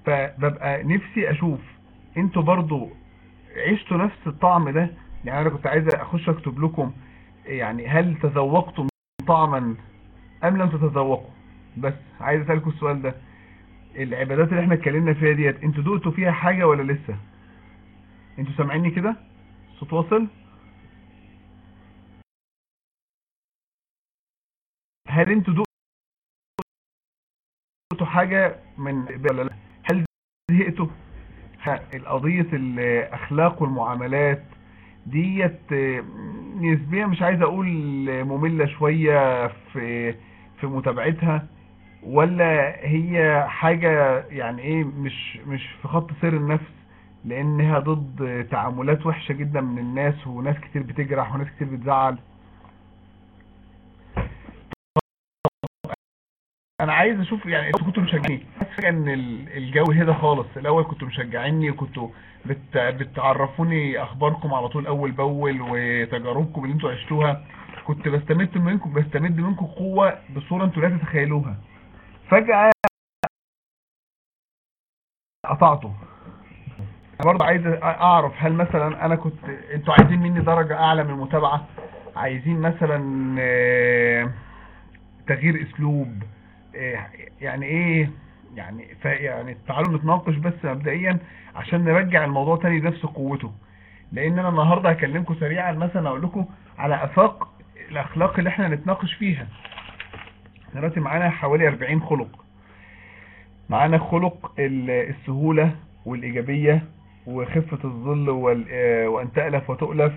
فببقى نفسي اشوف انتوا برضو عشتوا نفس الطعم ده يعني انا كنت عايز اخش اكتب لكم يعني هل تذوقتم طعما ام لم تتذوقوا بس عايز اسالكم السؤال ده العبادات اللي احنا اتكلمنا فيها ديت انتوا دقتوا فيها حاجة ولا لسه انتوا سامعيني كده صوت واصل هل انتوا دقتوا حاجة من ولا لا هل زهقتوا القضية الاخلاق والمعاملات ديت نسبيا مش عايز اقول مملة شوية في في متابعتها ولا هي حاجة يعني ايه مش مش في خط سير النفس لانها ضد تعاملات وحشة جدا من الناس وناس كتير بتجرح وناس كتير بتزعل انا عايز اشوف يعني انتوا كنتوا مشجعيني ان الجو هدا خالص الاول كنتوا مشجعيني وكنتوا بت... بتعرفوني اخباركم على طول اول باول وتجاربكم اللي انتوا عشتوها كنت بستمد منكم بستمد منكم قوة بصورة انتوا لا تتخيلوها فجأة قطعته انا برضه عايز اعرف هل مثلا انا كنت انتوا عايزين مني درجة اعلى من المتابعة عايزين مثلا تغيير اسلوب يعني ايه يعني يعني تعالوا نتناقش بس مبدئيا عشان نرجع الموضوع تاني بنفس قوته لان انا النهارده هكلمكم سريعا مثلا اقول لكم على افاق الاخلاق اللي احنا نتناقش فيها دلوقتي معانا حوالي 40 خلق معانا خلق السهولة والايجابية وخفة الظل وان تألف وتؤلف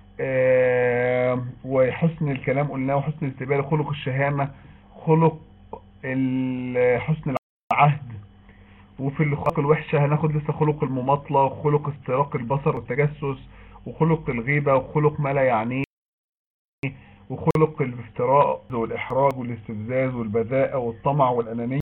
وحسن الكلام قلناه وحسن الاستقبال خلق الشهامة خلق حسن العهد وفي الخلق الوحشة هناخد لسه خلق المماطلة وخلق استراق البصر والتجسس وخلق الغيبة وخلق ما لا يعنيه وخلق الافتراء والإحراج والاستفزاز والبذاءة والطمع والأنانية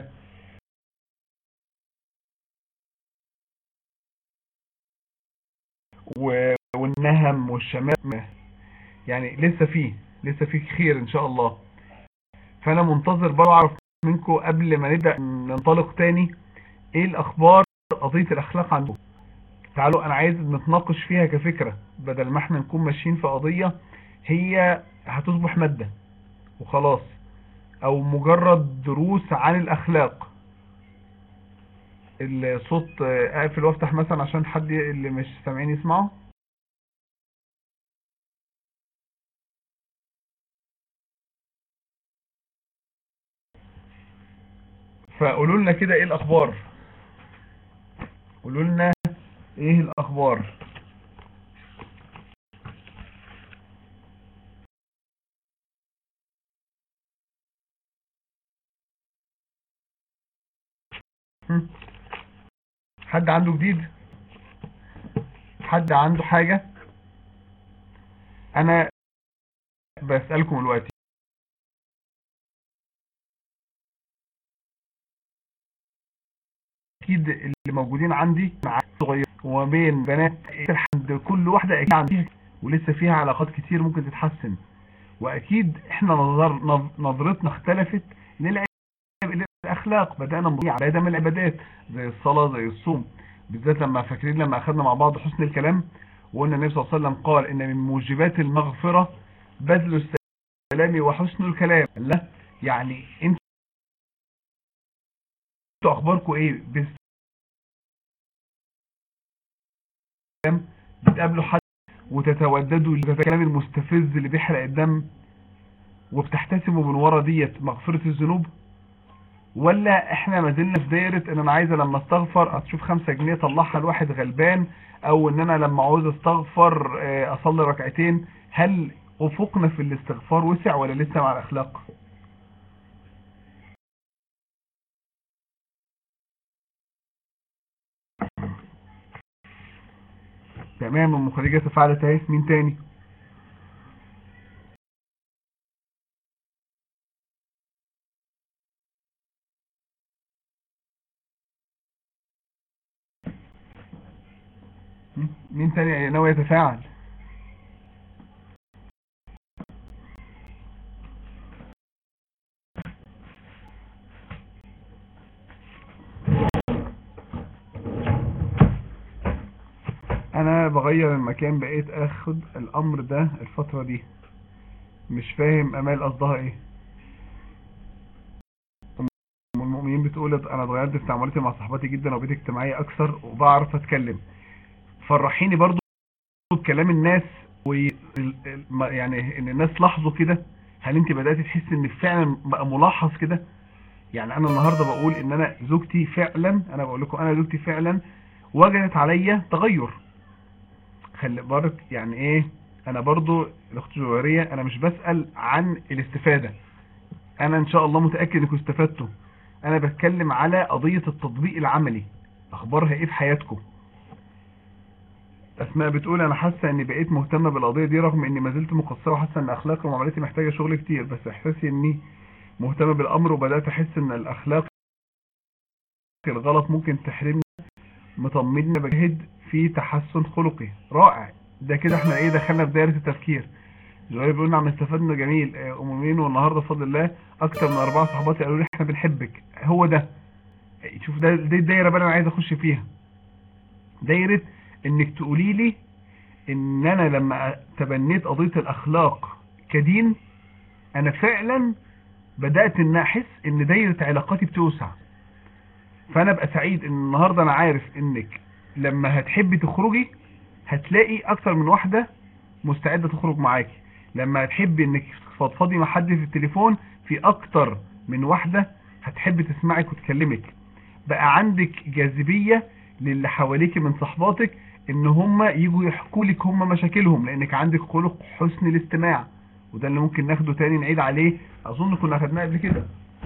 والنهم والشمام يعني لسه فيه لسه فيه خير ان شاء الله فانا منتظر برضه اعرف منكم قبل ما نبدأ ننطلق تاني ايه الاخبار قضية الاخلاق عندكم تعالوا انا عايز نتناقش فيها كفكرة بدل ما احنا نكون ماشيين في قضية هي هتصبح مادة وخلاص او مجرد دروس عن الاخلاق الصوت اقفل وافتح مثلا عشان حد اللي مش سامعين يسمعه فقولوا لنا كده ايه الاخبار قولوا لنا ايه الاخبار حد عنده جديد حد عنده حاجة انا بسألكم دلوقتي اكيد اللي موجودين عندي مع صغير وما بين بنات عند كل واحدة اكيد عندها ولسه فيها علاقات كتير ممكن تتحسن واكيد احنا نظر نظرتنا اختلفت للاخلاق بدأنا نبني عبادة من العبادات زي الصلاة زي الصوم بالذات لما فاكرين لما اخذنا مع بعض حسن الكلام وقلنا النبي صلى الله عليه وسلم قال ان من موجبات المغفرة بذل السلام وحسن الكلام لا يعني انتوا اخباركم ايه بتقابلوا حد وتتوددوا للكلام المستفز اللي بيحرق الدم وبتحتسبوا من ورا ديت مغفرة الذنوب ولا احنا ما زلنا في دايرة ان انا عايزة لما استغفر اشوف خمسة جنيه طلعها لواحد غلبان او ان انا لما عاوز استغفر اصلي ركعتين هل افقنا في الاستغفار وسع ولا لسه مع الاخلاق تمام ام خديجه تفاعلت اهي مين تاني مين تاني ناوي يتفاعل انا بغير المكان بقيت اخد الامر ده الفترة دي مش فاهم امال قصدها ايه ام المؤمنين بتقول انا اتغيرت في تعاملاتي مع صحباتي جدا وبقيت اجتماعية اكثر وبعرف اتكلم فرحيني برضو بكلام الناس و يعني ان الناس لاحظوا كده هل انت بدأت تحس ان فعلا بقى ملاحظ كده يعني انا النهاردة بقول ان انا زوجتي فعلا انا بقول لكم انا زوجتي فعلا وجدت عليا تغير خلي بالك يعني ايه انا برضو الاخت جوهرية انا مش بسأل عن الاستفادة انا ان شاء الله متأكد انكم استفدتوا انا بتكلم على قضية التطبيق العملي اخبارها ايه في حياتكم اسماء بتقول انا حاسه اني بقيت مهتمه بالقضيه دي رغم اني ما زلت مقصره وحاسه ان اخلاقي ومعاملتي محتاجه شغل كتير بس احساسي اني مهتمه بالامر وبدات احس ان الاخلاق الغلط ممكن تحرمني مطمني بجهد في تحسن خلقي رائع ده كده احنا ايه دخلنا في دايره التفكير جوهر بيقول نعم استفدنا جميل ام مين والنهارده بفضل الله اكتر من اربعه صحباتي قالوا لي احنا بنحبك هو ده شوف ده دي الدايره بقى انا عايز اخش فيها دايره انك تقولي لي ان انا لما تبنيت قضية الاخلاق كدين انا فعلا بدأت ان احس ان دايرة علاقاتي بتوسع فانا ابقى سعيد ان النهاردة انا عارف انك لما هتحبي تخرجي هتلاقي اكتر من واحدة مستعدة تخرج معاكي لما هتحبي انك تفضفضي مع حد في التليفون في اكتر من واحدة هتحب تسمعك وتكلمك بقى عندك جاذبية للي حواليك من صحباتك ان هم يجوا يحكوا لك هم مشاكلهم لانك عندك خلق حسن الاستماع وده اللي ممكن ناخده تاني نعيد عليه اظن كنا اخدناه قبل كده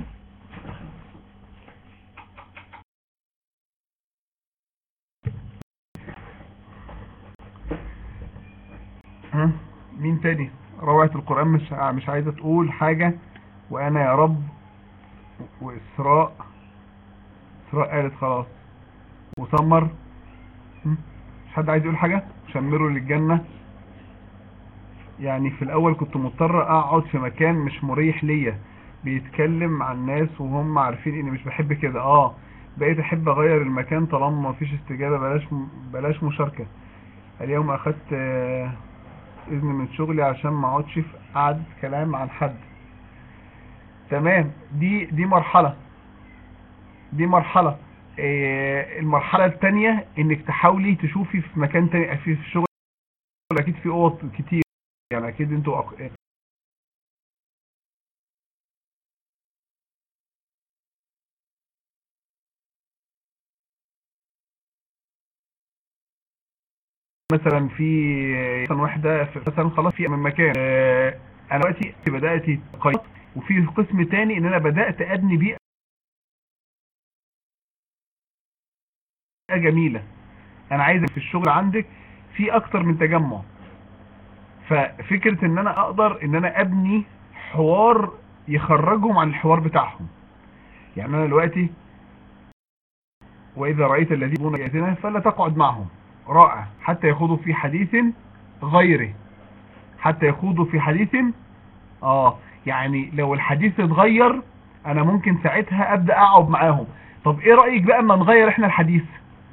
ها مين تاني روعة القرآن مش مش عايزة تقول حاجة وانا يا رب واسراء اسراء قالت خلاص وسمر مش حد عايز يقول حاجة شمروا للجنة يعني في الاول كنت مضطر اقعد في مكان مش مريح ليا بيتكلم عن ناس وهم عارفين اني مش بحب كده اه بقيت احب اغير المكان طالما مفيش استجابة بلاش بلاش مشاركة اليوم اخدت اذن من شغلي عشان ما اقعدش في قعدة كلام عن حد تمام دي دي مرحلة دي مرحلة المرحلة الثانية انك تحاولي تشوفي في مكان تاني في الشغل اكيد في اوض كتير يعني اكيد انتوا أق... مثلا في مثلا واحدة مثلا خلاص في من مكان انا دلوقتي بدأت قيد وفي قسم تاني ان انا بدأت ابني بيئة جميلة انا عايزك في الشغل عندك في اكتر من تجمع ففكرة ان انا اقدر ان انا ابني حوار يخرجهم عن الحوار بتاعهم يعني انا دلوقتي واذا رأيت الذين يبون جاتنا فلا تقعد معهم رائع حتى يخوضوا في حديث غيره حتى يخوضوا في حديث اه يعني لو الحديث اتغير انا ممكن ساعتها ابدأ اقعد معاهم طب ايه رأيك بقى اما نغير احنا الحديث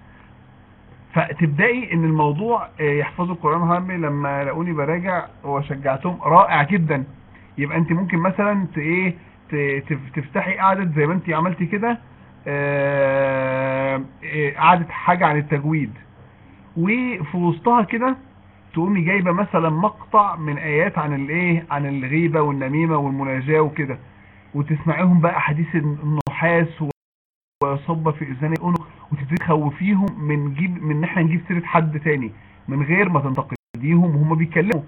فتبدأي ان الموضوع يحفظوا القرآن هامي لما لقوني براجع وشجعتهم رائع جدا يبقى انت ممكن مثلا ايه تفتحي قعدة زي ما انت عملتي كده قعدة حاجة عن التجويد وفي وسطها كده تقومي جايبة مثلا مقطع من ايات عن الايه عن الغيبة والنميمة والمناجاة وكده وتسمعيهم بقى حديث النحاس وصب في اذان الانق وتبتدي تخوفيهم من جيب من ان احنا نجيب سيره حد تاني من غير ما تنتقديهم وهم بيتكلموا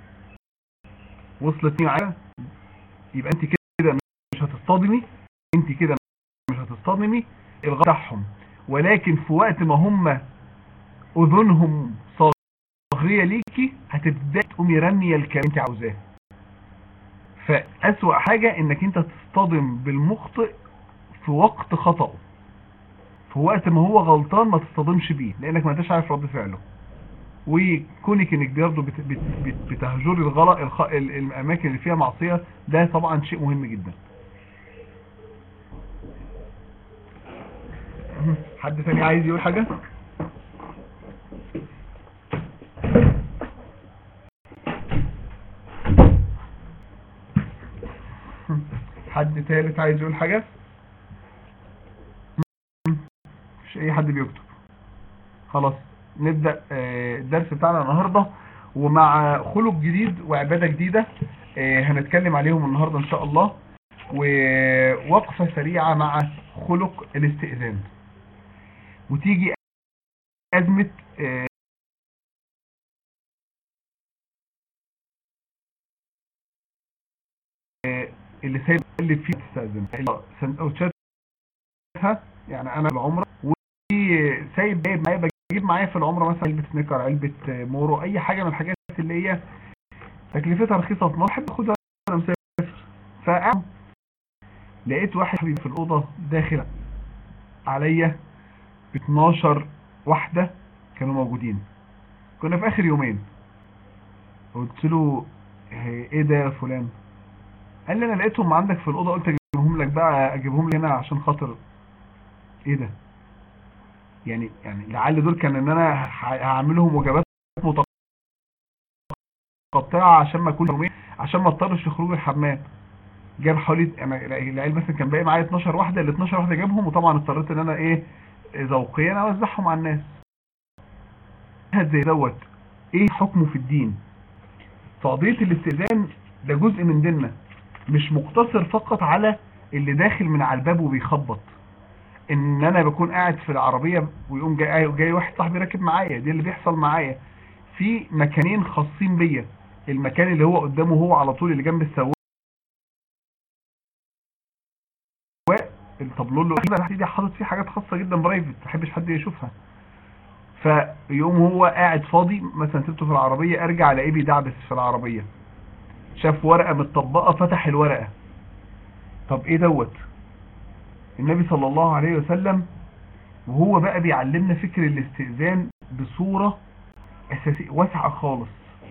وصلت معايا يبقى انت كده مش هتصطدمي انت كده مش هتصطدمي الغلط بتاعهم ولكن في وقت ما هم اذنهم صاغيه ليكي هتبداي تقومي رميه الكلام انت عاوزاه فاسوأ حاجه انك انت تصطدم بالمخطئ في وقت خطأه في وقت ما هو غلطان ما تصطدمش بيه لانك ما انتش عارف رد فعله وكونك انك برضه بت بت بت بتهجري الغلط الخ... الاماكن اللي فيها معصية ده طبعا شيء مهم جدا حد ثاني عايز يقول حاجة حد تالت عايز يقول حاجة مش اي حد بيكتب خلاص نبدأ آه، الدرس بتاعنا النهاردة ومع خلق جديد وعبادة جديدة آه، هنتكلم عليهم النهاردة ان شاء الله ووقفة سريعة مع خلق الاستئذان وتيجي أزمة آه، آه، اللي سايب اللي فيه تستأذن سندوتشاتها يعني انا العمرة وسايب جايب معايا بجيب معايا في العمرة مثلا علبة سنيكر علبة مورو اي حاجة من الحاجات اللي هي تكلفتها رخيصة في مصر بحب اخدها وانا مسافر فقام لقيت واحد حبيبي في الأوضة داخل عليا ب 12 واحدة كانوا موجودين كنا في آخر يومين قلت له ايه ده يا فلان قال لي انا لقيتهم عندك في الأوضة قلت اجيبهم لك بقى اجيبهم لي هنا عشان خاطر ايه ده يعني يعني لعل دول كان ان انا ه- هعملهم وجبات متقطعة عشان ما كل يومين عشان ما اضطرش لخروج الحمام جاب حوالي انا العيال مثلا كان باقي معايا 12 واحده ال 12 واحده جابهم وطبعا اضطريت ان انا ايه ذوقيا اوزعهم على الناس واحد زي دوت ايه حكمه في الدين فقضيه الاستئذان ده جزء من ديننا مش مقتصر فقط على اللي داخل من على الباب وبيخبط ان انا بكون قاعد في العربيه ويقوم جاي, جاي واحد صاحبي راكب معايا دي اللي بيحصل معايا في مكانين خاصين بيا المكان اللي هو قدامه هو على طول اللي جنب السواق الطابلو اللي قدامي تحت ايدي حاطط فيه حاجات خاصه جدا برايفت ما بحبش حد يشوفها فيقوم هو قاعد فاضي مثلا سبته في العربيه ارجع الاقيه بيدعبس في العربيه شاف ورقه متطبقه فتح الورقه طب ايه دوت النبي صلى الله عليه وسلم وهو بقى بيعلمنا فكر الاستئذان بصوره اساسيه واسعه خالص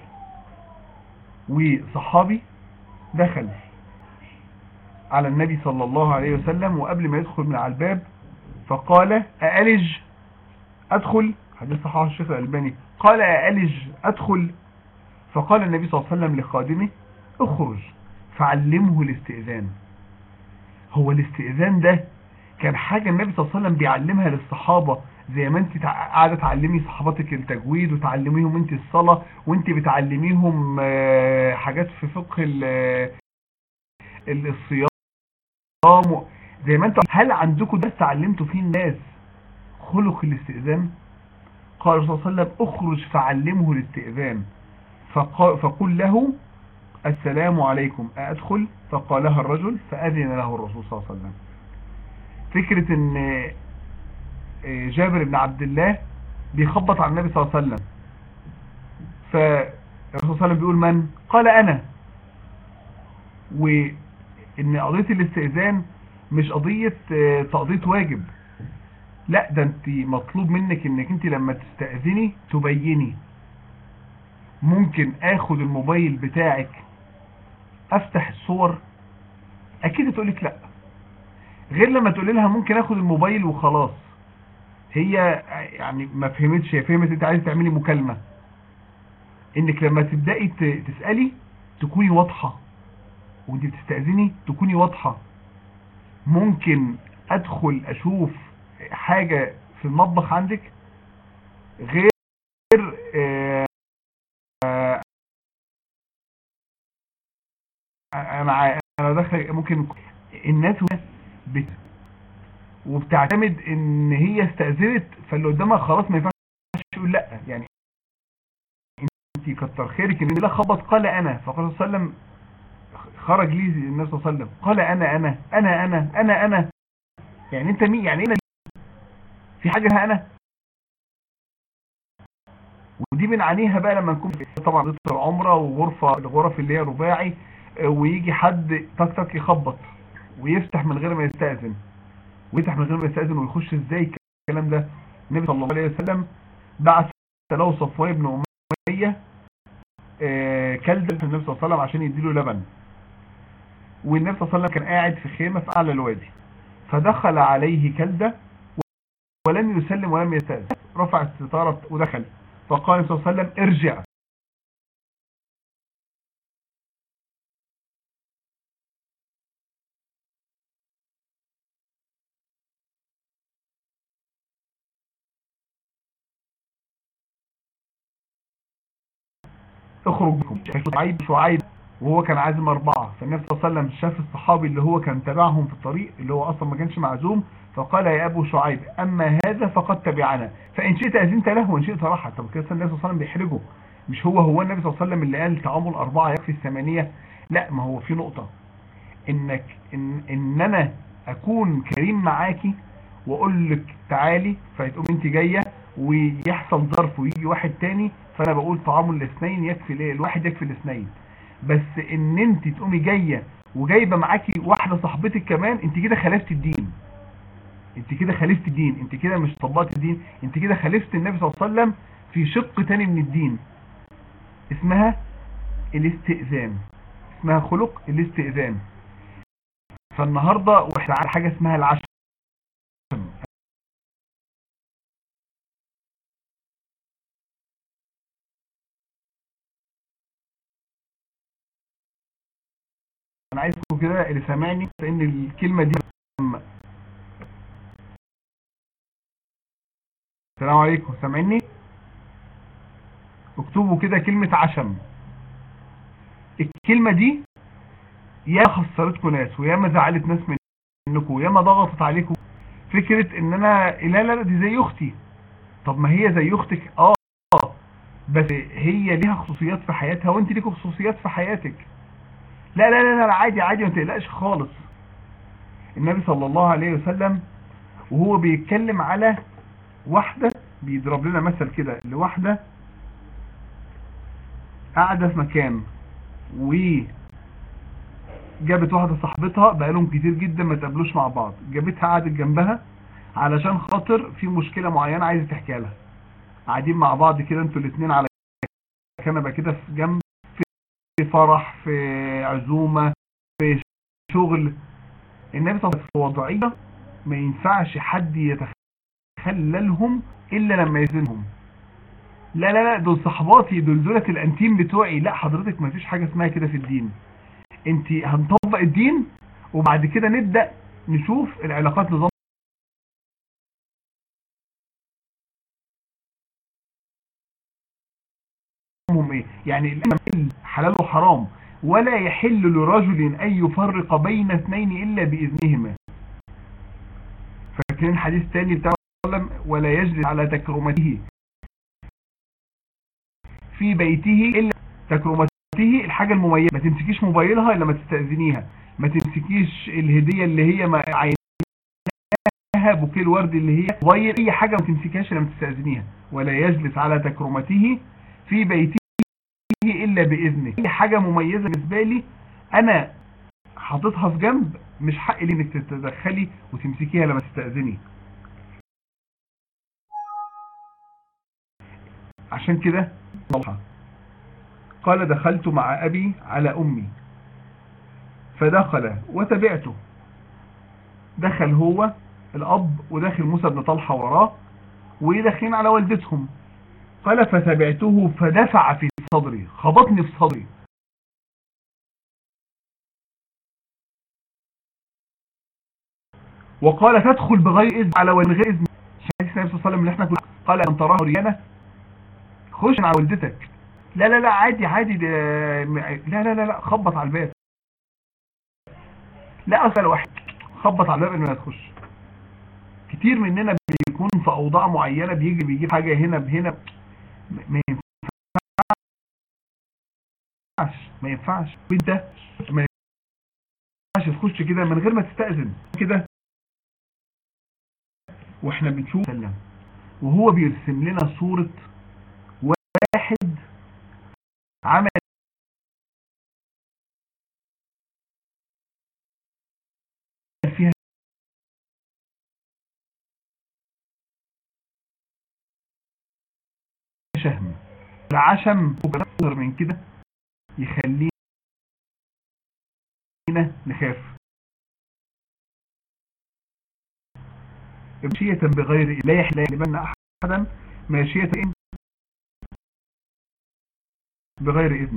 وصحابي دخل على النبي صلى الله عليه وسلم وقبل ما يدخل من على الباب فقال أألج أدخل حديث صحيح الشيخ الألباني قال أألج أدخل فقال النبي صلى الله عليه وسلم لخادمه اخرج فعلمه الاستئذان هو الاستئذان ده كان حاجة النبي صلى الله عليه وسلم بيعلمها للصحابة زي ما انت تع- قاعدة تعلمي صحابتك التجويد وتعلميهم انت الصلاة وانت بتعلميهم آه، حاجات في فقه ال- ال- الصيام و- زي ما انتم هل عندكم درس علمتوا فيه الناس خلق الاستئذان قال الرسول صلى الله عليه وسلم اخرج فعلمه الاستئذان فقال فقل له السلام عليكم أدخل فقالها الرجل فأذن له الرسول صلى الله عليه وسلم فكرة ان آه، جابر بن عبد الله بيخبط على النبي صلى الله عليه وسلم فالرسول صلى الله عليه وسلم بيقول من قال أنا وان قضية الاستئذان مش قضية آه، تقضية واجب لا ده انت مطلوب منك انك انت لما تستأذني تبيني ممكن اخد الموبايل بتاعك افتح الصور اكيد تقولك لا غير لما تقول لها ممكن اخد الموبايل وخلاص هي يعني ما فهمتش هي فهمت انت عايز تعملي مكالمة انك لما تبدأي ت- تسألي تكوني واضحة وانت بتستأذني تكوني واضحة ممكن ادخل اشوف حاجة في المطبخ عندك غير آه، آه، انا ع- انا داخل ممكن الناس بت وبتعتمد ان هي استأذنت فاللي قدامها خلاص ما ينفعش يقول لا يعني انت كتر خيرك ان لا خبط قال انا فقال صلى الله عليه وسلم خرج لي النبي صلى الله عليه وسلم قال انا انا انا انا انا انا يعني انت مين يعني انا في حاجه اسمها انا ودي بنعانيها بقى لما نكون في طبعا غرفه العمره وغرفه الغرف اللي هي رباعي آه، ويجي حد تك تك يخبط ويفتح من غير ما يستأذن ويفتح من غير ما يستأذن ويخش ازاي الكلام ده النبي صلى الله عليه وسلم بعث له صفوان بن أمية آه، كلب النبي صلى الله عليه وسلم عشان يديله لبن والنبي صلى الله عليه وسلم كان قاعد في خيمة في أعلى الوادي فدخل عليه كلدة ولم يسلم ولم يستأذن رفع الستارة ودخل فقال النبي صلى الله عليه وسلم ارجع اخرج بكم شعيب شعيب وهو كان عازم أربعة فالنبي صلى الله عليه وسلم شاف الصحابي اللي هو كان تبعهم في الطريق اللي هو أصلا ما كانش معزوم فقال يا أبو شعيب أما هذا فقد تبعنا فإن شئت أذنت له وإن شئت راحت طب كده النبي صلى الله عليه وسلم بيحرجه مش هو هو النبي صلى الله عليه وسلم اللي قال تعامل أربعة يكفي الثمانية لا ما هو في نقطة إنك إن, إن أنا أكون كريم معاكي وأقول لك تعالي فتقوم أنت جاية ويحصل ظرف ويجي واحد تاني فأنا بقول تعامل الاثنين يكفي ليه الواحد يكفي الاثنين بس ان انت تقومي جايه وجايبه معاكي واحده صاحبتك كمان انت كده خالفت الدين انت كده خالفت الدين انت كده مش طبقت الدين انت كده خالفت النبي صلى الله عليه وسلم في شق تاني من الدين اسمها الاستئذان اسمها خلق الاستئذان فالنهارده واحنا على حاجه اسمها العشم انا عايزكم كده اللي سامعني لان الكلمه دي مهمة. السلام عليكم سامعني اكتبوا كده كلمة عشم الكلمة دي يا خسرتكم ناس ويا ما زعلت ناس منكم ويا ما ضغطت عليكم فكرة ان انا لا لا لا دي زي اختي طب ما هي زي اختك اه بس هي ليها خصوصيات في حياتها وانت ليك خصوصيات في حياتك لا لا لا لا عادي عادي ما تقلقش خالص النبي صلى الله عليه وسلم وهو بيتكلم على واحدة بيضرب لنا مثل كده لواحدة قاعدة في مكان وجابت واحدة صاحبتها بقالهم كتير جدا ما تقابلوش مع بعض جابتها قعدت جنبها علشان خاطر في مشكلة معينة عايزة تحكيها لها قاعدين مع بعض كده انتوا الاثنين على كنبة كده في جنب في فرح في عزومة في شغل النبي صلى الله عليه وسلم في وضعية ما ينفعش حد يتخللهم إلا لما يزنهم لا لا لا دول صحباتي دول دولة الانتيم بتوعي لا حضرتك ما فيش حاجة اسمها كده في الدين انت هنطبق الدين وبعد كده نبدأ نشوف العلاقات نظام هم ايه يعني الاسلام حلال وحرام ولا يحل لرجل ان يفرق بين اثنين الا باذنهما فاكرين حديث تاني بتاع ولا يجلس على تكرمته في بيته الا تكرمته الحاجة المميزة ما تمسكيش موبايلها الا ما تستأذنيها ما تمسكيش الهدية اللي هي ما عينها بوكيه الورد اللي هي موبايل اي حاجة ما تمسكيهاش الا ما تستأذنيها ولا يجلس على تكرمته في بيته الا باذنك اي حاجة مميزة بالنسبة لي انا حاططها في جنب مش حق لي انك تتدخلي وتمسكيها لما تستأذني عشان كده قال دخلت مع ابي على امي فدخل وتبعته دخل هو الاب وداخل موسى بن طلحة وراه وداخلين على والدتهم قال فتبعته فدفع في صدري خبطني في صدري وقال تدخل بغير إذن على غير إذن حديث النبي صلى الله عليه وسلم اللي احنا كنا قال أن تراه ريانة خش مع والدتك لا لا لا عادي عادي ده لا لا لا لا خبط على الباب لا أسأل واحد خبط على الباب إنه تخش كتير مننا بيكون في أوضاع معينة بيجي بيجيب حاجة هنا بهنا ما ينفعش ما ينفعش وانت ما ينفعش تخش كده من غير ما تستأذن كده واحنا بنشوف سلم وهو بيرسم لنا صورة واحد عمل فيها شهم العشم اكتر من كده يخلينا نخاف ماشية بغير لا يحل لمن أحدا ماشية بغير إذنه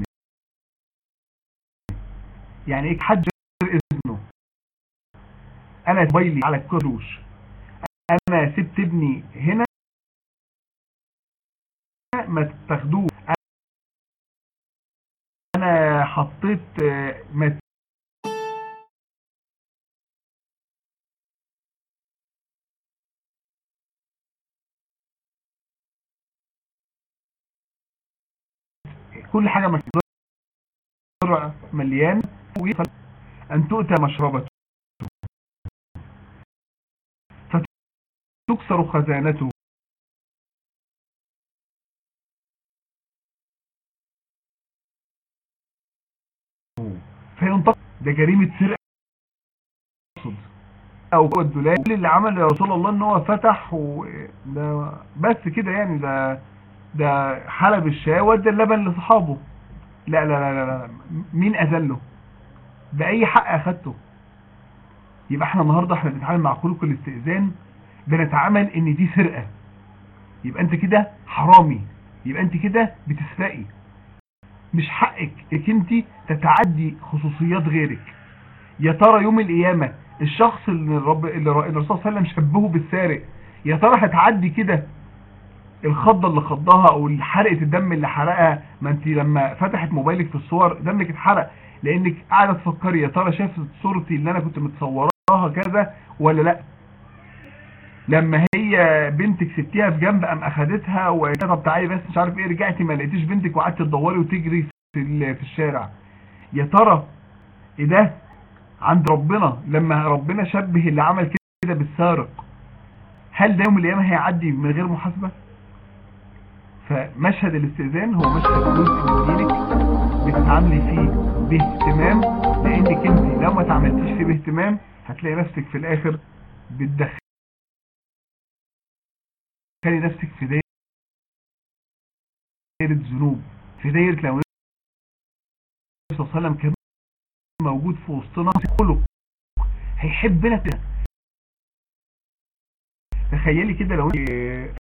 يعني إيه حد غير إذنه أنا موبايلي على الكروش أنا سبت ابني هنا ما تاخدوه انا حطيت آه، مت- كل حاجة مكسورة مليان أن تؤتى مشربته فتكسر خزانته فينطق ده جريمة سرقة أقصد. او جوه الدولاب كل اللي عمل يا رسول الله ان هو فتح و ده بس كده يعني ده ده حلب الشاي وادى اللبن لاصحابه لا لا لا لا, لا. مين اذله باي حق اخدته يبقى احنا النهارده احنا بنتعامل مع خلق الاستئذان بنتعامل ان دي سرقه يبقى انت كده حرامي يبقى انت كده بتسرقي مش حقك انك انت تتعدي خصوصيات غيرك يا ترى يوم القيامه الشخص اللي الرب اللي الر- الرسول صلى الله عليه وسلم شبهه بالسارق يا ترى هتعدي كده الخضه اللي خضها او حرقه الدم اللي حرقها ما انت لما فتحت موبايلك في الصور دمك اتحرق لانك قاعده تفكري يا ترى شافت صورتي اللي انا كنت متصوراها كذا ولا لا لما هي بنتك سبتيها في جنب قام اخدتها وقالت لها طب تعالي بس مش عارف ايه رجعتي ما لقيتيش بنتك وقعدت تدوري وتجري في ال- في الشارع يا ترى ايه ده عند ربنا لما ربنا شبه اللي عمل كده بالسارق هل ده يوم القيامه هيعدي من غير محاسبه فمشهد الاستئذان هو مشهد جزء من دينك بتتعاملي فيه باهتمام لانك انت لو ما تعاملتيش فيه باهتمام هتلاقي نفسك في الاخر بتدخلي نفسك في دايره ذنوب في دايره لو النبي صلى الله عليه وسلم كان موجود في وسطنا خلق هيحبنا كده تخيلي كده لو انت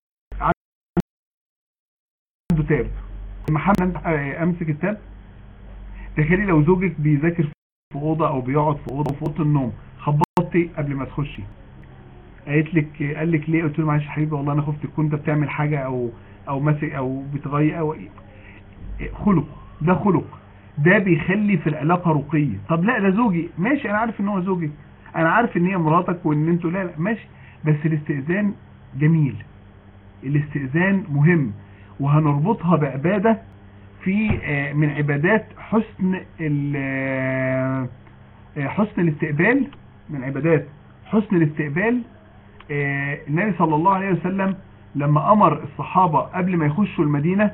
عنده تاب محمد آه، امسك التاب تخيلي لو زوجك بيذاكر في اوضه او بيقعد في اوضه في اوضه النوم خبطتي قبل ما تخشي قالت لك قال لك ليه قلت له معلش يا حبيبي والله انا خفت تكون انت بتعمل حاجه او او ماسك او بتغير او إيه. خلق ده خلق ده بيخلي في العلاقه رقي طب لا ده زوجي ماشي انا عارف ان هو زوجي انا عارف ان هي مراتك وان انتوا لا لا ماشي بس الاستئذان جميل الاستئذان مهم وهنربطها بعبادة في آه، من عبادات حسن ال- آه، آه، حسن الاستقبال من عبادات حسن الاستقبال آه، النبي صلى الله عليه وسلم لما أمر الصحابة قبل ما يخشوا المدينة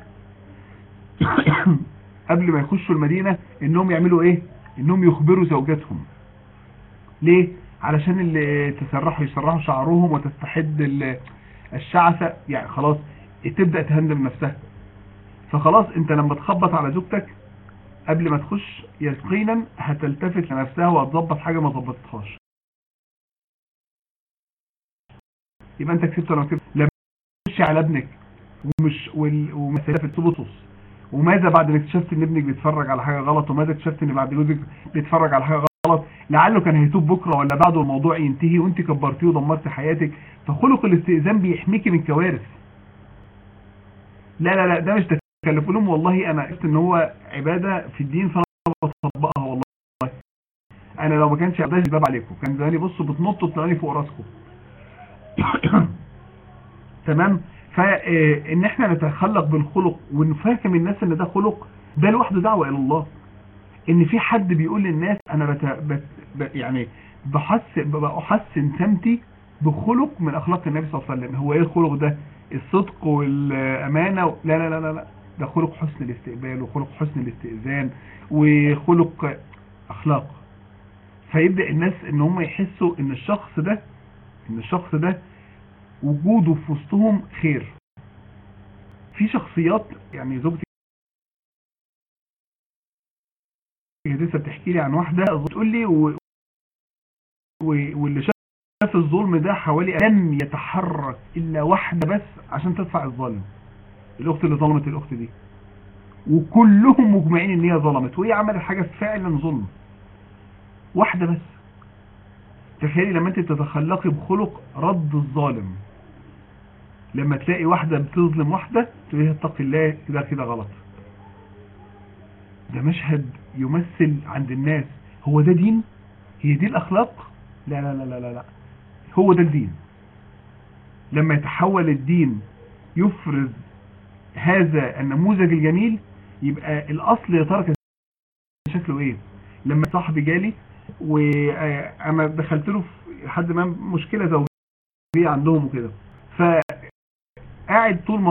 قبل ما يخشوا المدينة انهم يعملوا ايه انهم يخبروا زوجاتهم ليه علشان اللي تسرحوا يسرحوا شعرهم وتستحد ال- الشعثة يعني خلاص تبدأ تهندم نفسها فخلاص انت لما تخبط على زوجتك قبل ما تخش يقينا هتلتفت لنفسها وهتظبط حاجة ما ظبطتهاش يبقى انت كسبت ولا ما كسبت لما تخش على ابنك ومش وال- ومسألة في التبطس وماذا بعد ما اكتشفت ان ابنك بيتفرج على حاجة غلط وماذا اكتشفت ان بعد جوزك بيتفرج على حاجة غلط لعله كان هيتوب بكرة ولا بعده الموضوع ينتهي وانت كبرتيه ودمرت حياتك فخلق الاستئذان بيحميكي من كوارث لا لا لا ده مش تكلف لهم والله انا قلت ان هو عبادة في الدين فانا بطبقها والله انا لو ما كانش عبادة الباب عليكم كان زماني بصوا بتنطوا تلاقوني فوق راسكم تمام فان احنا نتخلق بالخلق ونفهم الناس ان ده خلق ده لوحده دعوة الى الله ان في حد بيقول للناس انا بت... بت... ب... يعني بحس بحسن سمتي بخلق من اخلاق النبي صلى الله عليه وسلم هو ايه الخلق ده الصدق والامانه و... لا لا لا لا لا ده خلق حسن الاستقبال وخلق حسن الاستئذان وخلق اخلاق فيبدا الناس ان هم يحسوا ان الشخص ده ان الشخص ده وجوده في وسطهم خير في شخصيات يعني زوجتي كانت لسه بتحكي لي عن واحده بتقول لي و... و... واللي شاف الظلم ده حوالي لم يتحرك الا واحده بس عشان تدفع الظلم الاخت اللي ظلمت الاخت دي وكلهم مجمعين ان هي ظلمت وهي عملت حاجه فعلا ظلم واحده بس تخيلي لما انت تتخلقي بخلق رد الظالم لما تلاقي واحده بتظلم واحده تقولي اتقي الله كده كده غلط ده مشهد يمثل عند الناس هو ده دين هي دي الاخلاق لا لا لا لا لا, لا. هو ده الدين لما يتحول الدين يفرز هذا النموذج الجميل يبقى الاصل يا ترى كان شكله ايه لما صاحبي جالي وانا دخلت له في حد ما مشكله زوجيه عندهم وكده فقاعد طول ما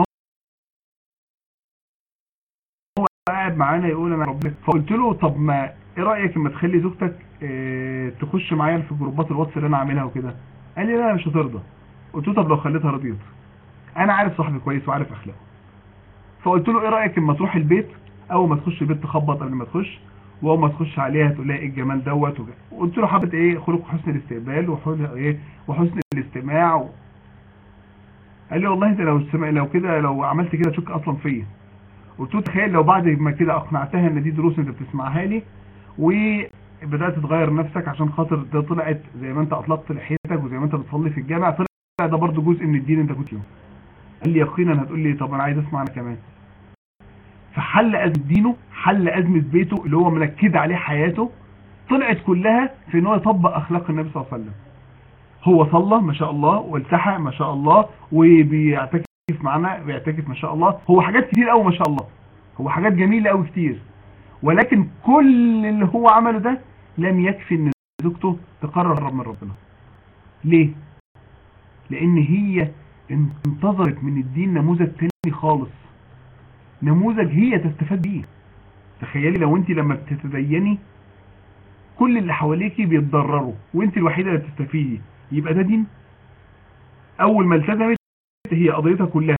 هو قاعد معانا يقول انا ربنا فقلت له طب ما ايه رايك اما تخلي زوجتك اه تخش معايا في جروبات الواتس اللي انا عاملها وكده قال لي لا مش هترضى قلت له طب لو خليتها رضيت انا عارف صاحبي كويس وعارف اخلاقه فقلت له ايه رايك اما تروح البيت اول ما تخش البيت تخبط قبل ما تخش واول ما تخش عليها تقول لها ايه الجمال دوت وقلت له حابه ايه خلق حسن الاستقبال وحسن ايه وحسن الاستماع و... قال لي والله انت لو استمع لو كده لو عملت كده تشك اصلا فيا قلت له تخيل لو بعد ما كده اقنعتها ان دي دروس انت بتسمعها لي وبدات تغير نفسك عشان خاطر ده طلعت زي ما انت اطلقت لحيتك وزي ما انت بتصلي في الجامع طلع ده برضه جزء من الدين انت كنت فيه قال لي يقينا هتقول لي طب انا عايز اسمع انا كمان فحل ازمه دينه حل ازمه بيته اللي هو منكد عليه حياته طلعت كلها في ان هو يطبق اخلاق النبي صلى الله عليه وسلم هو صلى ما شاء الله والتحى ما شاء الله وبيعتكف معنا بيعتكف ما شاء الله هو حاجات كتير قوي ما شاء الله هو حاجات جميله قوي كتير ولكن كل اللي هو عمله ده لم يكفي ان زوجته تقرر من ربنا ليه لان هي انتظرت من الدين نموذج تاني خالص نموذج هي تستفاد بيه تخيلي لو انت لما بتتديني كل اللي حواليكي بيتضرروا وانت الوحيدة اللي بتستفيدي يبقى ده دين اول ما التزمت هي قضيتها كلها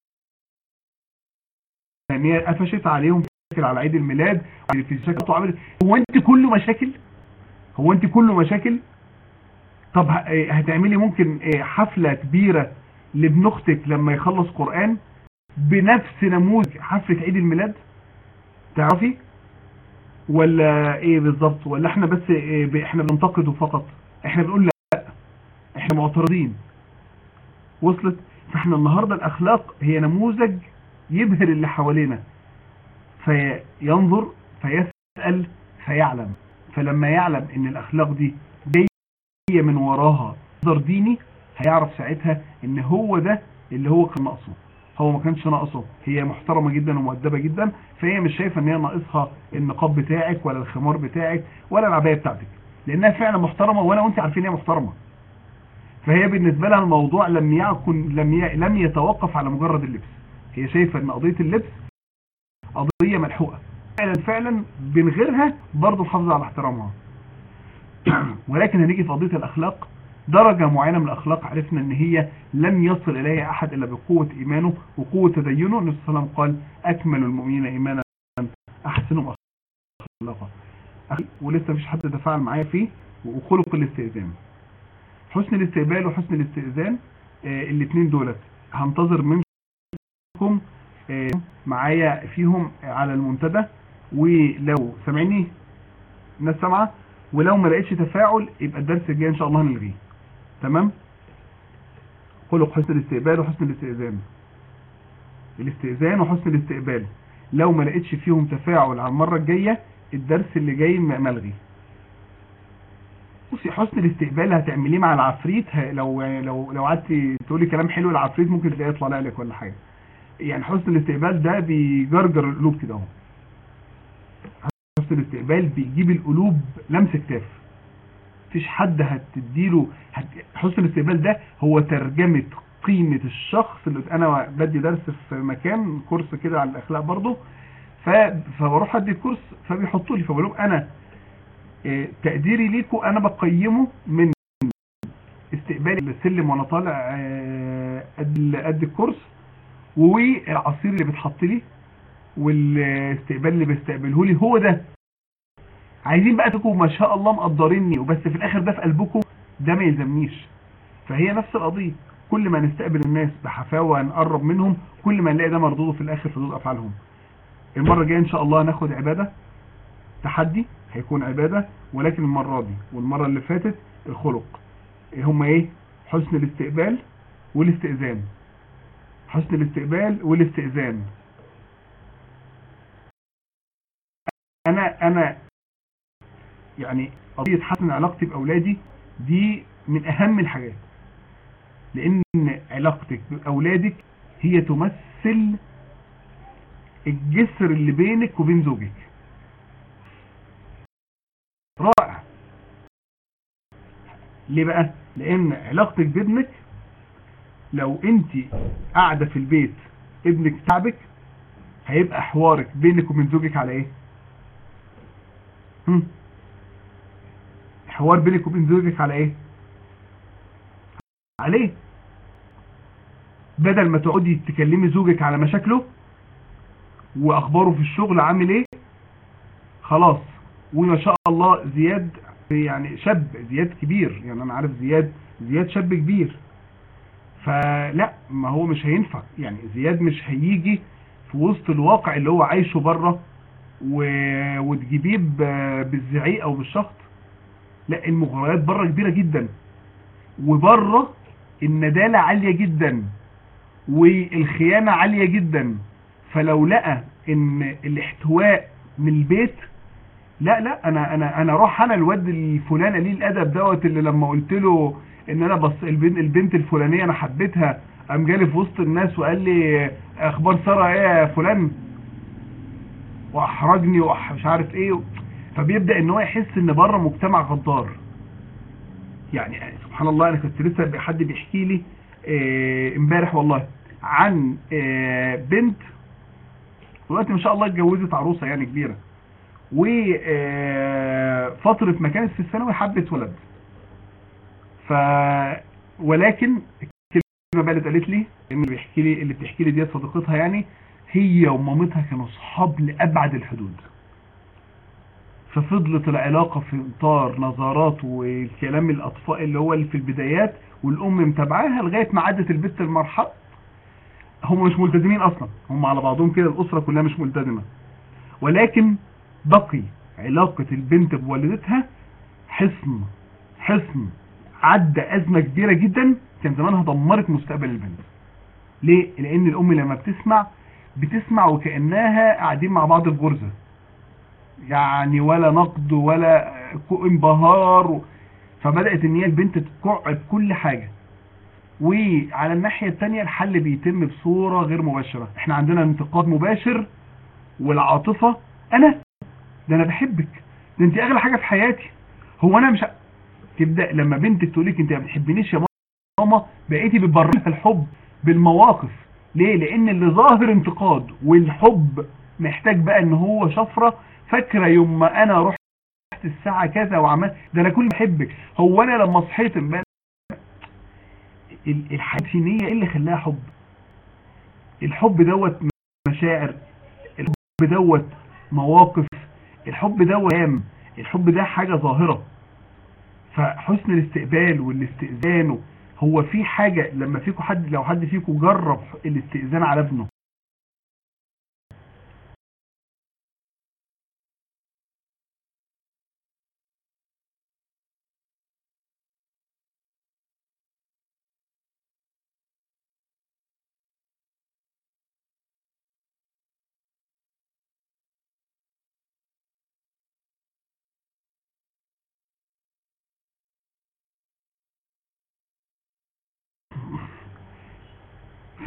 ان هي قفشت عليهم مشاكل على عيد الميلاد وعملت هو انت كله مشاكل هو انت كله مشاكل طب هتعملي ممكن حفلة كبيرة لابن اختك لما يخلص قرآن بنفس نموذج حفلة عيد الميلاد تعرفي ولا ايه بالظبط ولا احنا بس إيه احنا بننتقده فقط احنا بنقول لا احنا معترضين وصلت فاحنا النهاردة الاخلاق هي نموذج يبهر اللي حوالينا فينظر فيسأل فيعلم فلما يعلم ان الاخلاق دي جاية من وراها مصدر ديني هيعرف ساعتها ان هو ده اللي هو كان ناقصه هو ما كانش ناقصه هي محترمة جدا ومؤدبة جدا فهي مش شايفة ان هي ناقصها النقاب بتاعك ولا الخمار بتاعك ولا العباية بتاعتك لانها فعلا محترمة وانا وانت عارفين هي محترمة فهي بالنسبة لها الموضوع لم يكن لم ي... لم يتوقف على مجرد اللبس هي شايفة ان قضية اللبس قضية ملحوقة فعلا فعلا من غيرها برضه محافظة على احترامها ولكن هنيجي في قضية الاخلاق درجة معينة من الأخلاق عرفنا أن هي لم يصل إليها أحد إلا بقوة إيمانه وقوة تدينه النبي صلى الله عليه وسلم قال أكمل المؤمنين إيمانا أحسنهم أخلاقا ولسه مفيش حد تفاعل معايا فيه وخلق الاستئذان حسن الاستقبال وحسن الاستئذان آه الاثنين دولت هنتظر منكم آه معايا فيهم على المنتدى ولو سامعيني الناس سامعه ولو ما لقيتش تفاعل يبقى الدرس الجاي ان شاء الله هنلغيه تمام خلق حسن الاستقبال وحسن الاستئذان الاستئذان وحسن الاستقبال لو ما لقيتش فيهم تفاعل على المرة الجاية الدرس اللي جاي ملغي بصي حسن الاستقبال هتعمليه مع العفريت لو لو لو قعدتي تقولي كلام حلو العفريت ممكن تلاقيه يطلع لك ولا حاجه يعني حسن الاستقبال ده بيجرجر القلوب كده اهو حسن الاستقبال بيجيب القلوب لمس كتاف مفيش حد هتديله هت... حسن الاستقبال ده هو ترجمة قيمة الشخص اللي انا بدي درس في مكان كورس كده على الاخلاق برضه ف... فبروح ادي الكورس فبيحطوا لي فبقول لهم انا اه تقديري ليكم انا بقيمه من استقبالي للسلم وانا طالع اه قد قد الكورس والعصير اللي بيتحط لي والاستقبال اللي بيستقبله لي هو ده عايزين بقى تكونوا ما شاء الله مقدريني وبس في الاخر ده في قلبكم ده ما يلزمنيش فهي نفس القضيه كل ما نستقبل الناس بحفاوه نقرب منهم كل ما نلاقي ده مردوده في الاخر في ردود افعالهم المره الجايه ان شاء الله هناخد عباده تحدي هيكون عباده ولكن المره دي والمره اللي فاتت الخلق هما ايه حسن الاستقبال والاستئذان حسن الاستقبال والاستئذان انا انا يعني قضيه حسن علاقتي باولادي دي من اهم الحاجات لان علاقتك باولادك هي تمثل الجسر اللي بينك وبين زوجك رائع ليه بقى لان علاقتك بابنك لو انت قاعده في البيت ابنك تعبك هيبقى حوارك بينك وبين زوجك على ايه هم؟ حوار بينك وبين زوجك على ايه عليه بدل ما تقعدي تكلمي زوجك على مشاكله واخباره في الشغل عامل ايه خلاص وما شاء الله زياد يعني شاب زياد كبير يعني انا عارف زياد زياد شاب كبير فلا ما هو مش هينفع يعني زياد مش هيجي في وسط الواقع اللي هو عايشه بره و... وتجيبيه ب- بالزعيق او بالشخط لا المغريات بره كبيره جدا وبره الندالة عالية جدا والخيانة عالية جدا فلو لقى ان الاحتواء من البيت لا لا انا انا انا اروح انا الواد الفلانه ليه الادب دوت اللي لما قلت له ان انا بص البنت, البنت الفلانيه انا حبيتها قام جالي في وسط الناس وقال لي اخبار ساره ايه يا فلان واحرجني وأح مش عارف ايه فبيبدا ان هو يحس ان بره مجتمع غدار يعني سبحان الله انا كنت لسه حد بيحكي لي آه، امبارح والله عن آه، بنت دلوقتي ما شاء الله اتجوزت عروسه يعني كبيره وفترة ما كانت في الثانوي حبت ولد ف ولكن الكلمة بقى اللي اتقالت لي اللي بيحكي لي اللي بتحكي لي دي صديقتها يعني هي ومامتها كانوا صحاب لأبعد الحدود ففضلت العلاقة في إطار نظرات والكلام الأطفال اللي هو اللي في البدايات والأم متابعاها لغاية ما عدت البت المرحلة هم مش ملتزمين أصلا هم على بعضهم كده الأسرة كلها مش ملتزمة ولكن بقي علاقة البنت بوالدتها حصن حصن عدى أزمة كبيرة جدا كان زمانها دمرت مستقبل البنت ليه؟ لأن الأم لما بتسمع بتسمع وكأنها قاعدين مع بعض في غرزة يعني ولا نقد ولا انبهار و... فبدأت ان هي البنت تقع بكل حاجة وعلى الناحية التانية الحل بيتم بصورة غير مباشرة احنا عندنا انتقاد مباشر والعاطفة انا ده انا بحبك ده انت اغلى حاجة في حياتي هو انا مش ع- تبدأ لما بنتك تقولك انت ما بتحبنيش يا ماما بقيتي بتبررها الحب بالمواقف ليه لان اللي ظاهر انتقاد والحب محتاج بقى ان هو شفرة فاكرة يوم ما انا رحت الساعة كذا وعملت ده انا كل بحبك هو انا لما صحيت امبارح ال- الحياة الدينية ايه اللي خلاها حب الحب دوت مشاعر الحب دوت مواقف الحب دوت كلام الحب ده حاجة ظاهرة فحسن الاستقبال والاستئذان هو في حاجة لما فيكم حد لو حد فيكم جرب الاستئذان على ابنه ف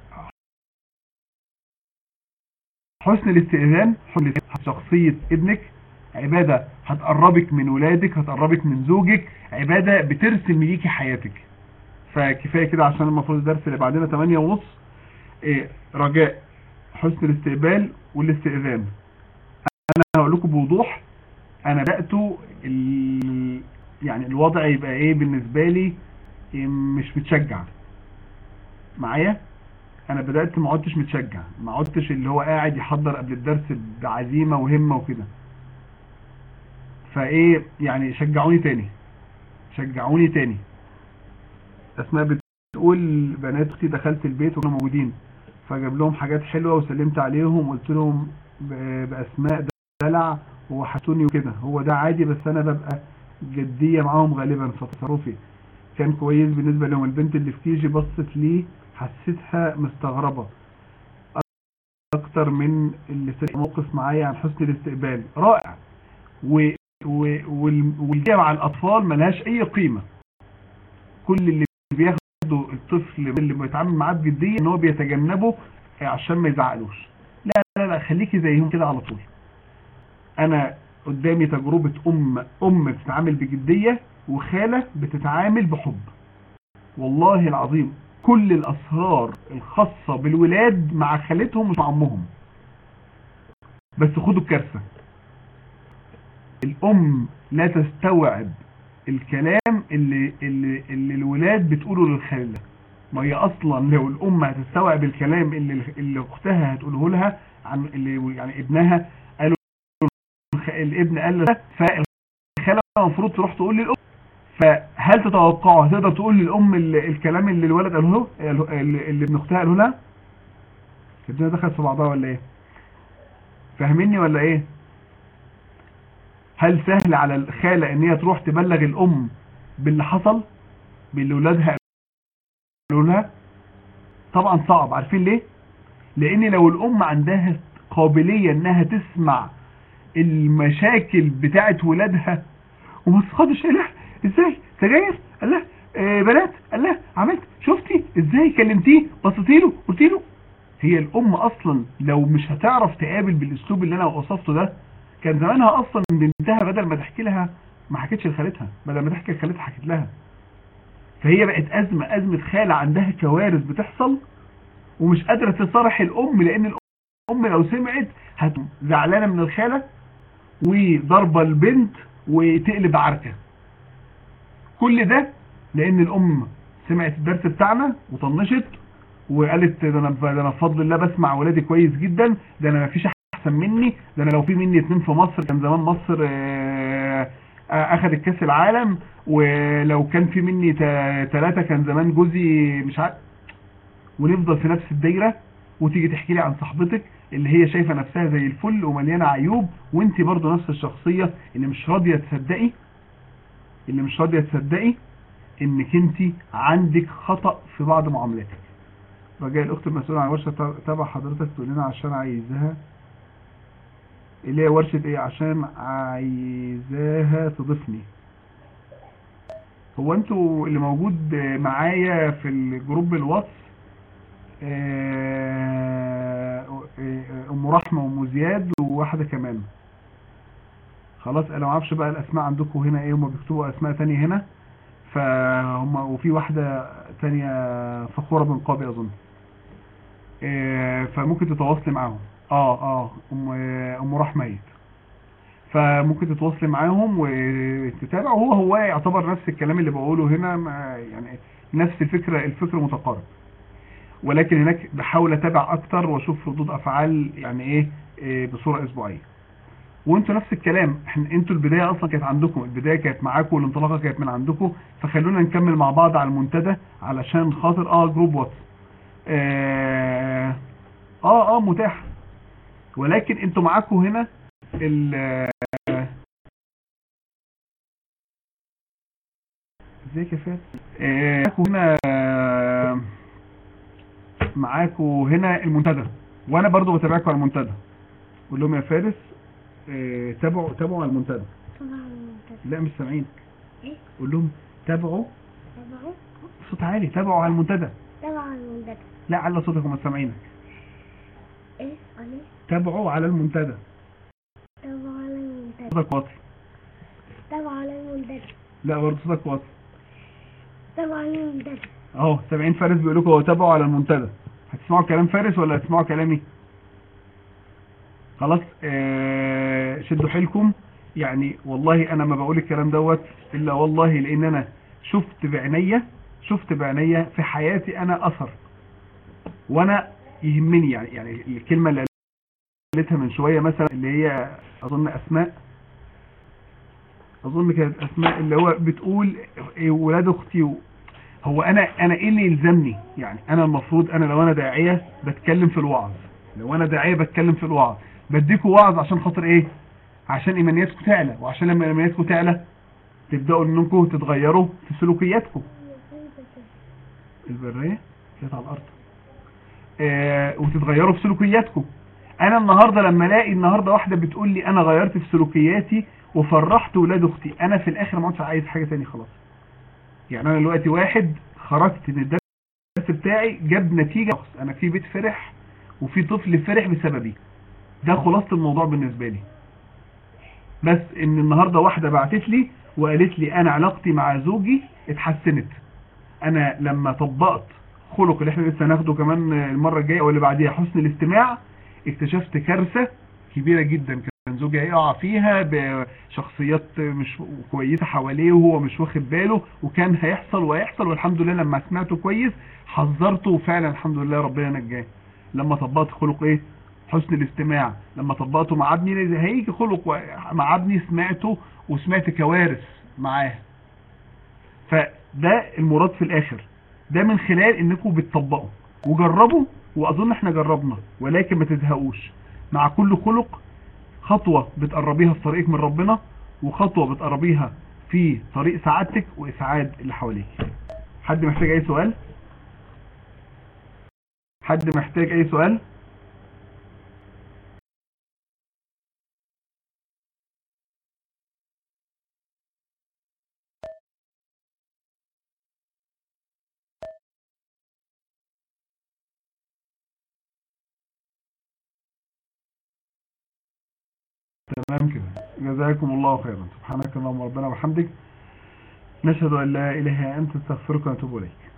حسن الاستئذان حسن شخصية ابنك عبادة هتقربك من ولادك هتقربك من زوجك عبادة بترسم ليكي حياتك فكفاية كده عشان المفروض الدرس اللي بعدنا 8 ونص إيه رجاء حسن الاستقبال والاستئذان انا هقول لكم بوضوح انا بدأت ال... يعني الوضع يبقى ايه بالنسبة لي إيه مش متشجع معايا انا بدأت ما عدتش متشجع ما عدتش اللي هو قاعد يحضر قبل الدرس بعزيمة وهمة وكده فايه يعني شجعوني تاني شجعوني تاني اسماء بتقول بنات اختي دخلت البيت وكانوا موجودين فجاب لهم حاجات حلوة وسلمت عليهم وقلت لهم ب- باسماء دلع وحشوني وكده هو ده عادي بس انا ببقى جدية معاهم غالبا فتصرفي كان كويس بالنسبة لهم البنت اللي في كيجي بصت لي حسيتها مستغربة اكتر من اللي سرق موقف معايا عن حسن الاستقبال رائع و... و... وال- والجاية مع الاطفال ملهاش اي قيمة كل اللي بياخده الطفل اللي بيتعامل معاه بجدية ان هو بيتجنبه عشان ما يزعقلوش لا لا لا خليكي زيهم كده على طول انا قدامي تجربة ام ام بتتعامل بجدية وخالة بتتعامل بحب والله العظيم كل الاسرار الخاصة بالولاد مع خالتهم مش مع امهم بس خدوا الكارثة الام لا تستوعب الكلام اللي, اللي, اللي الولاد بتقوله للخالة ما هي اصلا لو الام هتستوعب الكلام اللي, اللي اختها هتقوله لها عن اللي يعني ابنها قالوا الخ- الابن قال له فالخالة المفروض تروح تقول للام فهل تتوقعوا هتقدر تقول للام ال- الكلام اللي الولد قاله له اللي اللي ابن اختها قاله لها الدنيا دخلت في بعضها ولا ايه فاهميني ولا ايه هل سهل على الخالة ان هي تروح تبلغ الام باللي حصل باللي ولادها قالوا لها طبعا صعب عارفين ليه لان لو الام عندها قابلية انها تسمع المشاكل بتاعت ولادها وما تخدش لا ازاي سجاير قال لها آه بنات قال لها عملت شفتي ازاي كلمتيه بصيتي له قلت له هي الام اصلا لو مش هتعرف تقابل بالاسلوب اللي انا وصفته ده كان زمانها اصلا بنتها بدل ما تحكي لها ما حكتش لخالتها بدل ما تحكي لخالتها حكت لها فهي بقت ازمه ازمه خاله عندها كوارث بتحصل ومش قادره تصارح الام لان الام لو سمعت هت زعلانه من الخاله وضربه البنت وتقلب عركه كل ده لان الام سمعت الدرس بتاعنا وطنشت وقالت ده انا ده انا بفضل الله بسمع ولادي كويس جدا ده انا مفيش احسن مني ده انا لو في مني اتنين في مصر كان زمان مصر آه، آه، اخذت كاس العالم ولو كان في مني ثلاثة كان زمان جوزي مش عارف ونفضل في نفس الدايرة وتيجي تحكي لي عن صاحبتك اللي هي شايفة نفسها زي الفل ومليانة عيوب وانت برضو نفس الشخصية اللي مش راضية تصدقي اللي مش راضية تصدقي انك انت عندك خطأ في بعض معاملاتك رجاء الاخت المسؤولة عن ورشة تابع حضرتك تقول لنا عشان عايزاها اللي هي ورشة ايه عشان عايزاها تضيفني هو انتوا اللي موجود معايا في الجروب الواتس آه، آه، ام رحمة وام زياد وواحدة كمان خلاص انا ما اعرفش بقى الاسماء عندكم هنا ايه هم بيكتبوا اسماء تانية هنا فهم وفي واحدة تانية فخورة بن قابي اظن آه، فممكن تتواصلي معاهم اه اه ام ام رحمة فممكن تتواصلي معاهم وتتابع وهو هو يعتبر نفس الكلام اللي بقوله هنا ما- يعني نفس الفكرة الفكر متقارب ولكن هناك بحاول اتابع اكتر واشوف ردود افعال يعني ايه إيه بصورة اسبوعية وانتوا نفس الكلام احنا انتوا البداية اصلا كانت عندكم البداية كانت معاكم والانطلاقة كانت من عندكم فخلونا نكمل مع بعض على المنتدى علشان خاطر اه جروب واتس اه اه, آه متاح ولكن انتوا معاكم هنا ال ازيك يا فات آه، معاكم هنا آه، معاكم هنا المنتدى وانا برضو بتابعكم على المنتدى قول لهم يا فارس آه، تابعوا تابعوا على المنتدى طبعا منتج لا مش سامعين ايه قول لهم تابعوا تبعه صوت عالي تابعوا على المنتدى طبعا منتج لا على صوتك وما سامعينك ايه عليه تابعوا على المنتدى طبعا على المنتج صوتك واطي طبعا على المنتج لا برضه صوتك واطي طبعا على المنتج اهو سامعين فارس بيقول لكم هو تابعوا على المنتدى هتسمعوا كلام فارس ولا هتسمعوا كلامي خلاص آه شدوا حيلكم يعني والله انا ما بقول الكلام دوت الا والله لان انا شفت بعينيا شفت بعينيا في حياتي انا اثر وانا يهمني يعني يعني الكلمه اللي قالتها من شويه مثلا اللي هي اظن اسماء اظن كانت اسماء اللي هو بتقول إيه ولاد اختي و... هو انا انا ايه اللي يلزمني يعني انا المفروض انا لو انا داعيه بتكلم في الوعظ لو انا داعيه بتكلم في الوعظ بديكوا وعظ عشان خاطر ايه عشان ايمانياتكم تعلى وعشان لما ايمانياتكم تعلى تبداوا انكم تتغيروا في سلوكياتكم البريه كانت على الارض آه، وتتغيروا في سلوكياتكم انا النهارده لما الاقي النهارده واحده بتقول لي انا غيرت في سلوكياتي وفرحت ولاد اختي انا في الاخر ما عدتش عايز حاجه تاني خلاص يعني انا دلوقتي واحد خرجت من الدرس بتاعي جاب نتيجه خلاص، انا في بيت فرح وفي طفل فرح بسببي ده خلاصه الموضوع بالنسبه لي بس ان النهارده واحده بعتت لي وقالت لي انا علاقتي مع زوجي اتحسنت انا لما طبقت خلق اللي احنا لسه هناخده كمان المره الجايه او اللي بعديها حسن الاستماع اكتشفت كارثه كبيره جدا كان زوجي هيقع فيها بشخصيات مش كويسه حواليه وهو مش واخد باله وكان هيحصل وهيحصل والحمد لله لما سمعته كويس حذرته وفعلا الحمد لله ربنا نجاه لما طبقت خلق ايه حسن الاستماع لما طبقته مع ابني هيجي خلق و- مع ابني سمعته وسمعت كوارث معاه فده المراد في الاخر ده من خلال انكم بتطبقوا وجربوا واظن احنا جربنا ولكن ما تزهقوش مع كل خلق خطوة بتقربيها في طريقك من ربنا وخطوة بتقربيها في طريق سعادتك واسعاد اللي حواليك حد محتاج اي سؤال حد محتاج اي سؤال تمام كده جزاكم الله خيرا سبحانك اللهم ربنا وبحمدك نشهد ان لا اله الا انت نستغفرك ونتوب اليك